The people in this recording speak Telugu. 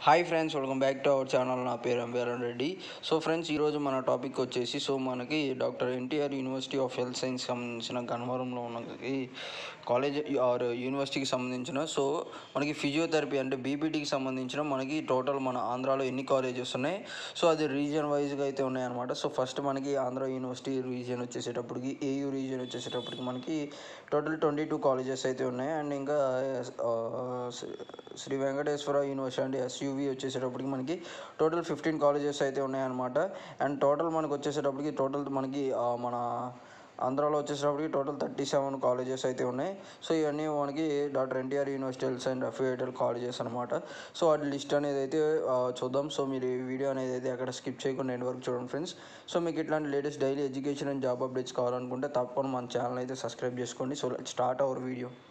hi friends welcome back to our channel నా పేరు ఎంవీఆర్ రెడ్డి సో ఫ్రెండ్స్ ఈరోజు మన టాపిక్ వచ్చేసి సో మనకి doctor NTR university of health science సంబంధించిన గన్నవరంలో ఉన్న ఈ కాలేజ్ ఆర్ యూనివర్సిటీకి సంబంధించిన సో మనకి ఫిజియోథెరపీ అంటే బీపీటీకి సంబంధించిన మనకి టోటల్ మన ఆంధ్రాలో ఎన్ని కాలేజెస్ ఉన్నాయి సో అది రీజియన్ వైజ్గా అయితే ఉన్నాయన్నమాట సో ఫస్ట్ మనకి ఆంధ్ర యూనివర్సిటీ రీజియన్ వచ్చేసేటప్పటికి ఏయూ రీజియన్ వచ్చేసేటప్పటికి మనకి టోటల్ ట్వంటీ టూ కాలేజెస్ అయితే ఉన్నాయి అండ్ ఇంకా ఆ, శ్రీ వెంకటేశ్వర యూనివర్సిటీ అంటే ఎస్యూవి వచ్చేసేటప్పటికి మనకి టోటల్ ఫిఫ్టీన్ కాలేజెస్ అయితే ఉన్నాయన్నమాట అండ్ టోటల్ మనకు వచ్చేసేటప్పటికి టోటల్ మనకి ఆ, మన ఆంధ్రాలో వచ్చేసేటప్పటికి టోటల్ థర్టీ సెవెన్ కాలేజెస్ అయితే ఉన్నాయి సో ఇవన్నీ మనకి doctor NTR university health and affiliated colleges అనమాట సో వాటి లిస్ట్ అనేది అయితే ఆ, చూద్దాం సో మీరు ఈ వీడియో అనేది అయితే అక్కడ స్కిప్ చేయకుండా ఎండ్ వరకు చూడండి ఫ్రెండ్స్ సో మీకు ఇట్లాంటి latest daily education and job updates కావాలనుకుంటే తప్పకుండా మన ఛానల్ అయితే సబ్స్క్రైబ్ చేసుకోండి సో స్టార్ట్ అవర్ వీడియో